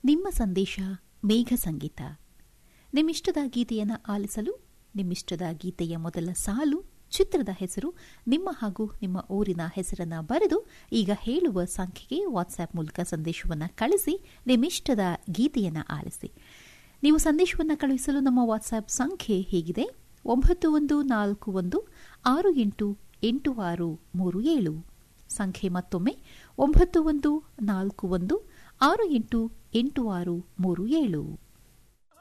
ನಿಮ್ಮ ಸಂದೇಶ ಮೇಘ ಸಂಗೀತ ನಿಮ್ಮಿಷ್ಟದ ಗೀತೆಯನ್ನು ಆಲಿಸಲು ನಿಮ್ಮಿಷ್ಟದ ಗೀತೆಯ ಮೊದಲ ಸಾಲು ಚಿತ್ರದ ಹೆಸರು ನಿಮ್ಮ ಹಾಗೂ ನಿಮ್ಮ ಊರಿನ ಹೆಸರನ್ನ ಬರೆದು ಈಗ ಹೇಳುವ ಸಂಖ್ಯೆಗೆ ವಾಟ್ಸ್ಆಪ್ ಮೂಲಕ ಸಂದೇಶವನ್ನು ಕಳಿಸಿ ನಿಮ್ಮಿಷ್ಟದ ಗೀತೆಯನ್ನು ಆಲಿಸಿ ನೀವು ಸಂದೇಶವನ್ನು ಕಳುಹಿಸಲು ನಮ್ಮ ವಾಟ್ಸ್ಆಪ್ ಸಂಖ್ಯೆ ಹೀಗಿದೆ ಒಂಬತ್ತು ಒಂದು ನಾಲ್ಕು ಒಂದು ಆರು ಎಂಟು ಎಂಟು ಆರು ಮೂರು ಏಳು ಸಂಖ್ಯೆ ಮತ್ತೊಮ್ಮೆ ಒಂಬತ್ತು ಒಂದು ನಾಲ್ಕು ಒಂದು ಆರು ಎಂಟು ಎಂಟು ಆರು ಮೂರು ಏಳು